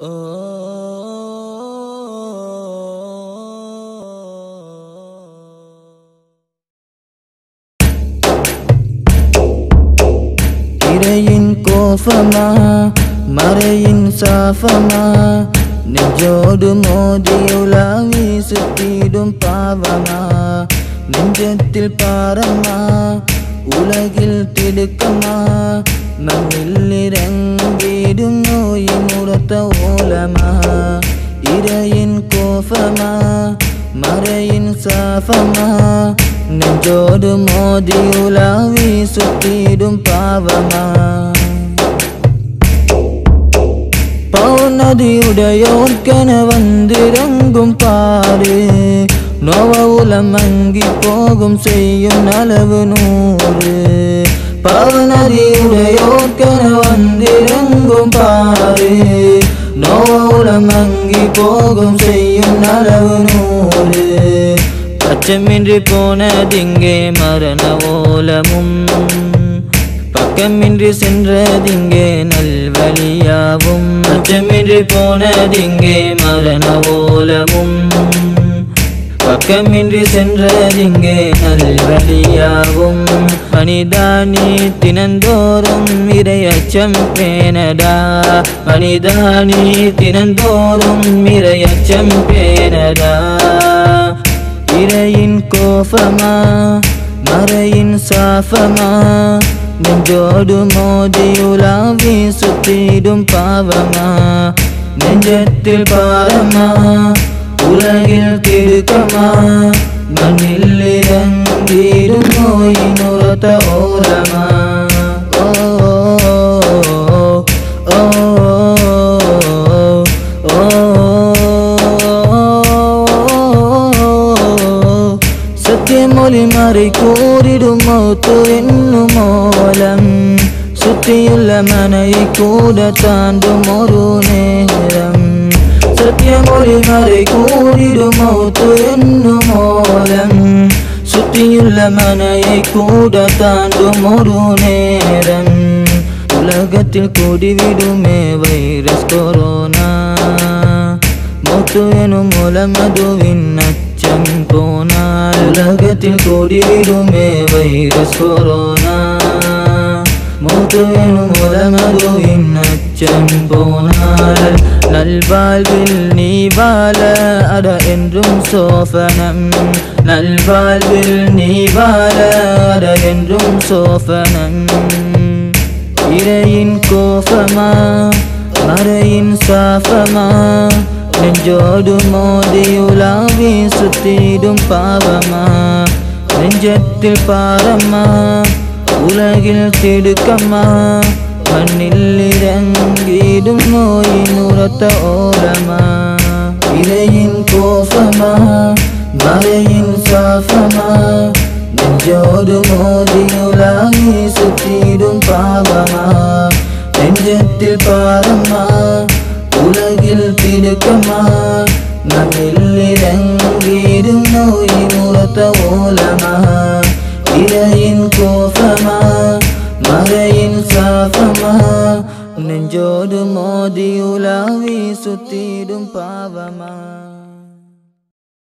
இறையின் கோபமா மறையின் சாபமா நெஞ்சோடு மோதி உலாவி சுத்திடும் பாவமா நெஞ்சத்தில் பாரமா உலகில் திடுக்கமா மண்ணில் இறங்கிடும் நோயின் உரத்த ஓலமா இறையின் கோபமா மறையின் சாபமா நெஞ்சோடு மோதி உலாவி சுத்திடும் பாவமா பௌநதியுடையோர்க்கென வந்திறங்கும் பாரு நோவ உலம் அங்கி போகும் செய்யும் நலவு நூறு பௌநதியுடையோர்க்கென வந்திறங்கும் பாரு நோவ உலம் அங்கி போகும் செய்யும் நலவு நூறு அச்சமின்றி போனதிங்கே மரண ஓலமும் பக்கமின்றி சென்றதிங்கே நல்வழியாவும் அச்சமின்றி போனதிங்கே மரண ஓலமும் பக்கமின்றி சென்றதிங்கே நல்வழியாவும் மனிதானி தினந்தோறும் இறை அச்சம் பேனடா மனிதானி தினந்தோறும் இறை அச்சம் பேனடா இறையின் கோபமா மறையின் சாபமா நெஞ்சோடு மோதி உலாவி சுத்திடும் பாவமா நெஞ்சத்தில் பாரமா உலகில் திடுக்கமா மண்ணில் இறங்கிடும் நோயின் உரத்த ஓரமா ஓ ஓ சத்தியமொழி மறை கூறிடும் மௌத்து என்னும் மூலம் சுற்றியுள்ள மனையை கூட தாண்டும் ஒரு நேரம் சத்தியமொழி மறை கூறிடும் மௌத்து என்னும் மூலம் சுற்றியுள்ள மனையை கூட தாண்டும் ஒரு நேரம் உலகத்தில் கூடிவிடுமே வைரஸ் கொரோனா மௌத்து எனும் மூலமதுவின் அச்சம் போனால் உலகத்தில் கூடிவிடுமே வைரஸ் கொரோனா மௌத்து எனும் மூலமதுவின் அச்சம் போனால் நல்வாழ்வில் நீ வாழ அட என்றும் சோபனம் நல்வாழ்வில் நீ வாழ அட என்றும் சோபனம் இறையின் கோபமா மறையின் சாபமா நெஞ்சோடு மோதி உலாவி சுத்திடும் பாவமா நெஞ்சத்தில் பாரமா உலகில் திடுக்கமா மண்ணில் இறங்கிடும் நோயின் உரத்த ஓரமா இறையின் கோபமா மறையின் சாபமா நெஞ்சோடு மோதி உலாவி சுத்திடும் பாவமா நெஞ்சத்தில் பாரமா உலகில் திடுக்கமா மண்ணில் இறங்கிடும் நோயின் உரத்த ஓலமா இறையின் கோபமா மறையின் சாபமா நெஞ்சோடு மோதி உலாவி சுத்திடும் பாவமா